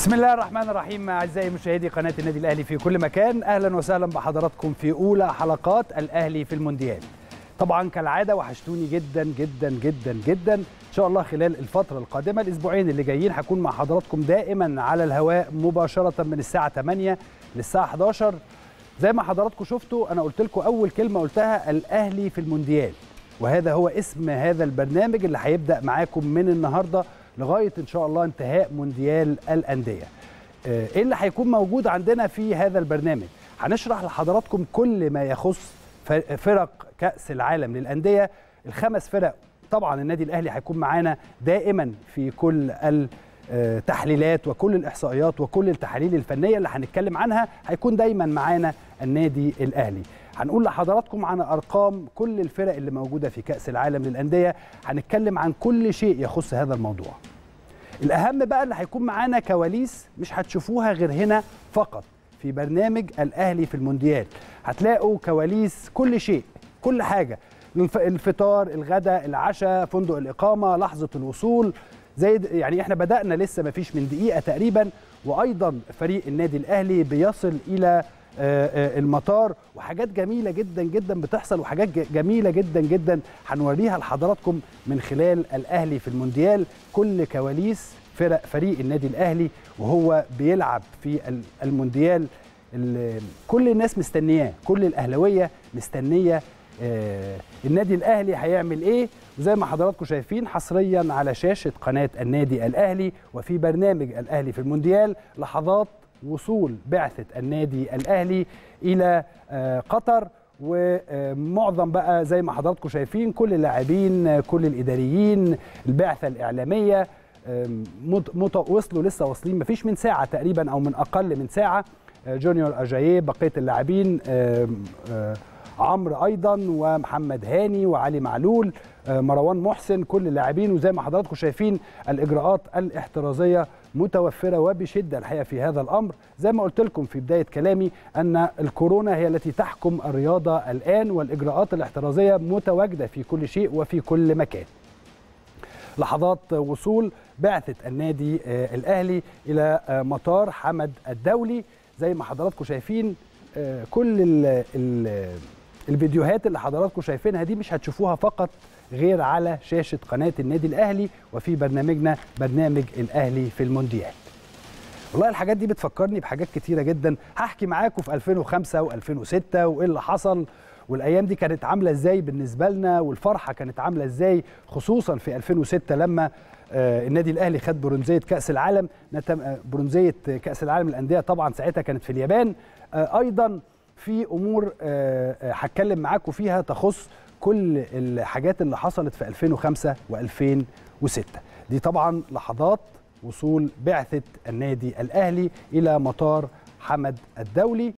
بسم الله الرحمن الرحيم اعزائي مشاهدي قناه النادي الاهلي في كل مكان اهلا وسهلا بحضراتكم في اولى حلقات الاهلي في المونديال طبعا كالعاده وحشتوني جدا جدا جدا جدا ان شاء الله خلال الفتره القادمه الاسبوعين اللي جايين هكون مع حضراتكم دائما على الهواء مباشره من الساعه 8 للساعه 11 زي ما حضراتكم شفتوا انا قلت لكم اول كلمه قلتها الاهلي في المونديال وهذا هو اسم هذا البرنامج اللي هيبدا معاكم من النهارده لغايه ان شاء الله انتهاء مونديال الانديه. ايه اللي هيكون موجود عندنا في هذا البرنامج؟ هنشرح لحضراتكم كل ما يخص فرق كاس العالم للانديه الخمس فرق طبعا النادي الاهلي هيكون معانا دائما في كل التحليلات وكل الاحصائيات وكل التحاليل الفنيه اللي هنتكلم عنها هيكون دايما معانا النادي الاهلي. هنقول لحضراتكم عن ارقام كل الفرق اللي موجوده في كاس العالم للانديه هنتكلم عن كل شيء يخص هذا الموضوع الاهم بقى اللي هيكون معانا كواليس مش هتشوفوها غير هنا فقط في برنامج الاهلي في المونديال هتلاقوا كواليس كل شيء كل حاجه الفطار الغداء العشاء فندق الاقامه لحظه الوصول زي يعني احنا بدانا لسه ما فيش من دقيقه تقريبا وايضا فريق النادي الاهلي بيصل الى المطار وحاجات جميله جدا جدا بتحصل وحاجات جميله جدا جدا هنوريها لحضراتكم من خلال الاهلي في المونديال كل كواليس فرق فريق النادي الاهلي وهو بيلعب في المونديال كل الناس مستنياه كل الاهلاويه مستنيه النادي الاهلي هيعمل ايه وزي ما حضراتكم شايفين حصريا على شاشه قناه النادي الاهلي وفي برنامج الاهلي في المونديال لحظات وصول بعثة النادي الأهلي إلى قطر ومعظم بقى زي ما حضراتكم شايفين كل اللاعبين كل الإداريين البعثة الإعلامية وصلوا لسه واصلين مفيش من ساعة تقريبا أو من أقل من ساعة جونيور أجاييه بقية اللاعبين عمرو ايضا ومحمد هاني وعلي معلول مروان محسن كل اللاعبين وزي ما حضراتكم شايفين الاجراءات الاحترازيه متوفره وبشده الحقيقه في هذا الامر زي ما قلت لكم في بدايه كلامي ان الكورونا هي التي تحكم الرياضه الان والاجراءات الاحترازيه متواجده في كل شيء وفي كل مكان لحظات وصول بعثه النادي الاهلي الى مطار حمد الدولي زي ما حضراتكم شايفين كل ال ال الفيديوهات اللي حضراتكم شايفينها دي مش هتشوفوها فقط غير على شاشة قناة النادي الأهلي وفي برنامجنا برنامج الأهلي في المونديال والله الحاجات دي بتفكرني بحاجات كتيرة جدا هحكي معاكم في 2005 و2006 وإيه اللي حصل والأيام دي كانت عاملة إزاي بالنسبة لنا والفرحة كانت عاملة إزاي خصوصا في 2006 لما النادي الاهلي خد برونزيه كاس العالم برونزيه كاس العالم للانديه طبعا ساعتها كانت في اليابان ايضا في امور هتكلم معاكم فيها تخص كل الحاجات اللي حصلت في 2005 و2006 دي طبعا لحظات وصول بعثه النادي الاهلي الى مطار حمد الدولي